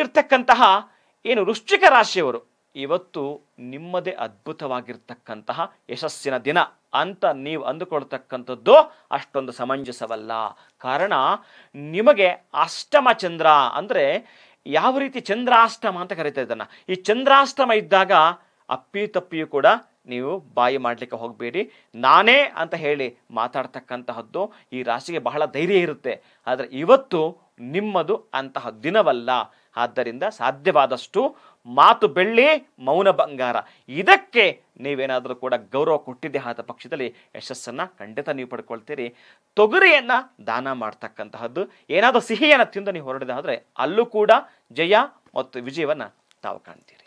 ಆಗಿರ್ತಕ್ಕಂತಹ ಏನು ವೃಶ್ಚಿಕ ರಾಶಿಯವರು ಇವತ್ತು ನಿಮ್ಮದೇ ಅದ್ಭುತವಾಗಿರ್ತಕ್ಕಂತಹ ಯಶಸ್ಸಿನ ದಿನ ಅಂತ ನೀವು ಅಂದುಕೊಳ್ತಕ್ಕಂಥದ್ದು ಅಷ್ಟೊಂದು ಸಮಂಜಸವಲ್ಲ ಕಾರಣ ನಿಮಗೆ ಅಷ್ಟಮ ಚಂದ್ರ ಅಂದರೆ ಯಾವ ರೀತಿ ಚಂದ್ರಾಷ್ಟಮ ಅಂತ ಕರೀತಾ ಇದನ್ನ ಈ ಚಂದ್ರಾಷ್ಟಮ ಇದ್ದಾಗ ಅಪ್ಪಿ ತಪ್ಪಿಯೂ ಕೂಡ ನೀವು ಬಾಯಿ ಮಾಡಲಿಕ್ಕೆ ಹೋಗಬೇಡಿ ನಾನೇ ಅಂತ ಹೇಳಿ ಮಾತಾಡ್ತಕ್ಕಂತಹದ್ದು ಈ ರಾಶಿಗೆ ಬಹಳ ಧೈರ್ಯ ಇರುತ್ತೆ ಆದರೆ ಇವತ್ತು ನಿಮ್ಮದು ಅಂತಹ ದಿನವಲ್ಲ ಆದ್ದರಿಂದ ಸಾಧ್ಯವಾದಷ್ಟು ಮಾತು ಬೆಳ್ಳಿ ಮೌನ ಬಂಗಾರ ಇದಕ್ಕೆ ನೀವೇನಾದರೂ ಕೂಡ ಗೌರವ ಕೊಟ್ಟಿದ್ದೆ ಆದ ಪಕ್ಷದಲ್ಲಿ ಯಶಸ್ಸನ್ನು ಖಂಡಿತ ನೀವು ಪಡ್ಕೊಳ್ತೀರಿ ತೊಗರಿಯನ್ನು ದಾನ ಮಾಡ್ತಕ್ಕಂತಹದ್ದು ಏನಾದರೂ ಸಿಹಿಯನ್ನು ತಿಂದು ನೀವು ಹೊರಡಿದಾದರೆ ಅಲ್ಲೂ ಕೂಡ ಜಯ ಮತ್ತು ವಿಜಯವನ್ನು ತಾವು ಕಾಣ್ತೀರಿ